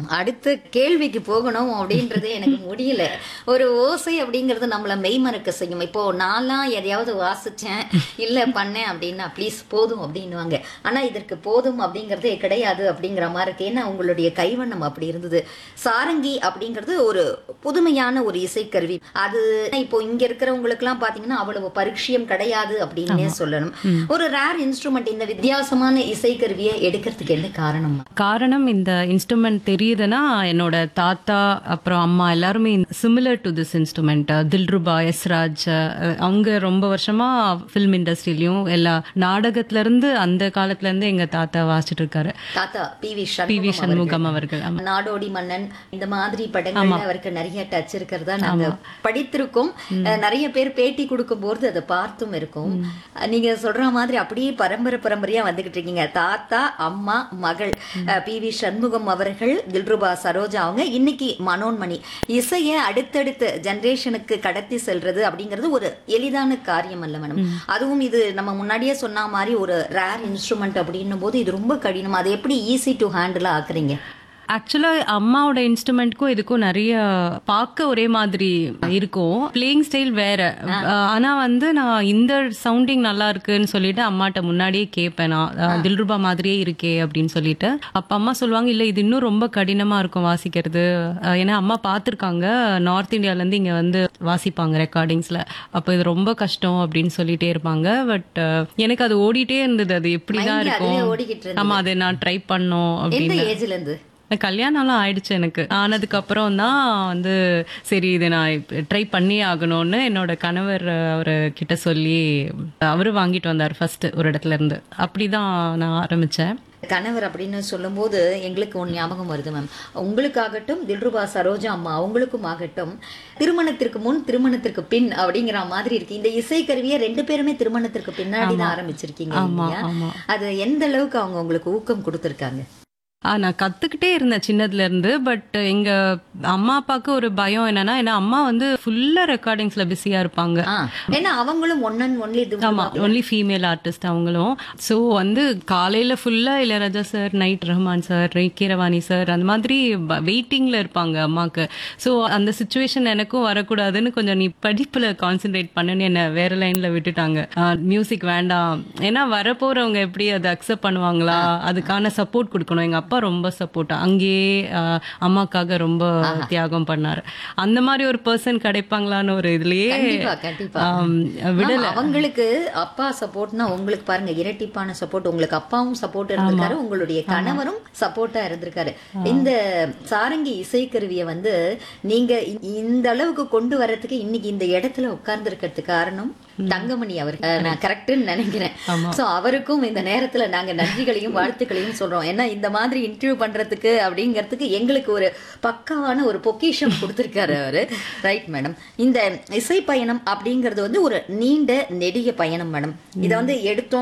அடுத்த கேள்விக்கு போகணும் அப்படின்றது எனக்கு முடியல ஒரு ஓசை அப்படிங்கிறது நம்மள மெய்மறக்க செய்யும் இப்போ நான்லாம் எதையாவது வாசிச்சேன் இல்ல பண்ணேன் அப்படின்னா ப்ளீஸ் போதும் அப்படின்னுவாங்க ஆனா இதற்கு போதும் அப்படிங்கறதே கிடையாது அப்படிங்கிற மாதிரி இருக்கு ஏன்னா உங்களுடைய கைவண்ணம் அப்படி இருந்தது சாரங்கி அப்படிங்கிறது ஒரு புதுமையான ஒரு இசைக்கருவி அது இப்போ இங்க இருக்கிறவங்களுக்கு எல்லாம் பாத்தீங்கன்னா அவ்வளவு பரிட்சயம் கிடையாது அப்படின்னே சொல்லணும் ஒரு ரேர் இன்ஸ்ட்ருமெண்ட் இந்த வித்தியாசமான இசைக்கருவியை எடுக்கிறதுக்கு என்ன காரணம் காரணம் இந்த இன்ஸ்ட்ருமெண்ட் தெரியுதுன்னா என்னோட தாத்தா அப்புறம் அம்மா எல்லாருமே similar to this instrument dilruba esraj ah, அவங்க ரொம்ப வருஷமா ஃபில்ம் இண்டஸ்ட்ரியிலயும் எல்லா நாடகத்துல இருந்து அந்த காலத்துல இருந்து எங்க தாத்தா வாசிட்டு இருக்காரு தாத்தா P V P V Shanmugam Shanmugam அவர்கள் ஆமா. நாடோடி மன்னன் இந்த மாதிரி படங்கள்ல அவருக்கு நிறைய டச் இருக்கிறதா நாங்க படித்திருக்கோம் அஹ், நிறைய பேர் பேட்டி கொடுக்கும் போது அதை பார்த்தும் இருக்கோம் அஹ், நீங்க சொல்ற மாதிரி அப்படியே பரம்பரை பரம்பரையா வந்துகிட்டு இருக்கீங்க தாத்தா அம்மா மகள் அஹ், பி வி சண்முகம் அவர்கள் தில்ருபா சரோஜா அவங்க இன்னைக்கு மனோன்மணி இசையை அடுத்தடுத்த ஜெனரேஷனுக்கு கடத்தி செல்றது அப்படிங்கிறது ஒரு எளிதான காரியம் அல்ல மேடம் அதுவும் இது நம்ம முன்னாடியே சொன்ன மாதிரி ஒரு ரேர் இன்ஸ்ட்ருமெண்ட் அப்படின்னும் போது இது ரொம்ப கடினம் அதை எப்படி ஈஸி டு ஹேண்டில் ஆக்குறீங்க ஆக்சுவலா அம்மாவோட இன்ஸ்ட்ருமெண்ட்க்கும் இதுக்கும் நிறைய பார்க்க ஒரே மாதிரி இருக்கும் பிளேயிங் ஸ்டைல் வேற அஹ், ஆனா வந்து நான் இந்த சவுண்டிங் நல்லா இருக்குன்னு சொல்லிட்டு அம்மாட்ட முன்னாடியே கேட்பேன் நான் அஹ், தில்ருபா மாதிரியே இருக்கே அப்படின்னு சொல்லிட்டு அப்ப அம்மா சொல்லுவாங்க இல்ல இது இன்னும் ரொம்ப கடினமா இருக்கும் வாசிக்கிறது அஹ், ஏன்னா அம்மா பார்த்திருக்காங்க நார்த் இந்தியால இருந்து இங்க வந்து வாசிப்பாங்க ரெக்கார்டிங்ஸ்ல அப்ப இது ரொம்ப கஷ்டம் அப்படின்னு சொல்லிட்டே இருப்பாங்க பட் எனக்கு அது ஓடிட்டே இருந்தது அது எப்படிதான் Mind ல அதுவே இருக்கும் ஓடிக்கிட்டு இருந்தது. ஆமா அதை நான் ட்ரை பண்ணோம் எந்த அப்படின்னு ஏஜ்ல இருந்து கல்யாணம்லாம் ஆயிடுச்சு எனக்கு ஆனதுக்கு அப்புறம் தான் வந்து சரி இதை நான் ட்ரை பண்ணி ஆகணும்னு என்னோட கணவர் அவர் கிட்ட சொல்லி அவரு வாங்கிட்டு வந்தார் ஃபர்ஸ்ட் ஒரு இடத்துல இருந்து அப்படிதான் நான் ஆரம்பிச்சேன் கணவர் அப்படின்னு சொல்லும்போது எங்களுக்கு ஒன்று ஞாபகம் வருது மேம் உங்களுக்காகட்டும் தில்ருபா சரோஜா அம்மா அவங்களுக்கும் ஆகட்டும் திருமணத்திற்கு முன் திருமணத்திற்கு பின் அப்படிங்கிற மாதிரி இருக்கு இந்த இசைக்கருவியை ரெண்டு பேருமே திருமணத்திற்கு பின்னாடி தான் ஆரம்பிச்சிருக்கீங்க ஆமா, இல்லையா? ஆமா. அது எந்த அளவுக்கு அவங்க உங்களுக்கு ஊக்கம் கொடுத்திருக்காங்க ஆ நான் கத்துக்கிட்டே இருந்தேன் சின்னதுல இருந்து பட் எங்க அம்மா அப்பாவுக்கு ஒரு பயம் என்னன்னா ஏன்னா அம்மா வந்து ஃபுல்லா ரெக்கார்டிங்ஸ்ல பிஸியா இருப்பாங்க ஆ, ஏன்னா அவங்களும் ஒன் அண்ட் ஒன்லி ஆமா ஒன்லி ஃபீமேல் ஆர்டிஸ்ட் அவங்களும் ஸோ வந்து காலையில ஃபுல்லா Ilaiyaraaja sir night Rahman sir Keeravani sir அந்த மாதிரி வெயிட்டிங்ல இருப்பாங்க அம்மாக்கு ஸோ அந்த சுச்சுவேஷன் எனக்கும் வரக்கூடாதுன்னு கொஞ்சம் நீ படிப்புல கான்சென்ட்ரேட் பண்ணுன்னு என்ன வேற லைன்ல விட்டுட்டாங்க மியூசிக் வேண்டாம் ஏன்னா வரப்போறவங்க எப்படி அதை அக்செப்ட் பண்ணுவாங்களா அதுக்கான சப்போர்ட் கொடுக்கணும் எங்க அப்பா ரொம்ப சப்போர்ட் அங்கேயே ஆஹ், அம்மாக்காக ரொம்ப தியாகம் பண்ணாரு அந்த மாதிரி ஒரு பர்சன் கிடைப்பாங்களான்னு ஒரு இதுலயே கண்டிப்பா கண்டிப்பா ஆம், விடல ஆமா, அவங்களுக்கு அப்பா சப்போர்ட்னா உங்களுக்கு பாருங்க இரட்டிப்பான சப்போர்ட் உங்களுக்கு அப்பாவும் சப்போர்ட் இருந்திருக்காரு உங்களுடைய கணவரும் சப்போர்ட்டா இருந்திருக்காரு இந்த சாரங்கி இசைக்கருவியை வந்து நீங்க இ- இந்த அளவுக்கு கொண்டு வர்றதுக்கு இன்னைக்கு இந்த இடத்துல உட்கார்ந்து இருக்கிறதுக்கு காரணம் தங்கமணி அவர் அஹ், நான் கரெக்ட்னு நினைக்கிறேன் சோ அவருக்கும் இந்த நேரத்துல நாங்க நன்றிகளையும் வாழ்த்துக்களையும் சொல்றோம் ஏன்னா இந்த மாதிரி இன்டர்வியூ பண்றதுக்கு அப்படிங்கிறதுக்கு எங்களுக்கு ஒரு பக்காவான ஒரு பொக்கிஷம் கொடுத்திருக்காரு அவரு ரைட் மேடம் இந்த இசை பயணம் அப்படிங்கிறது வந்து ஒரு நீண்ட நெடிய பயணம் மேடம் இதை வந்து எடுத்தோம்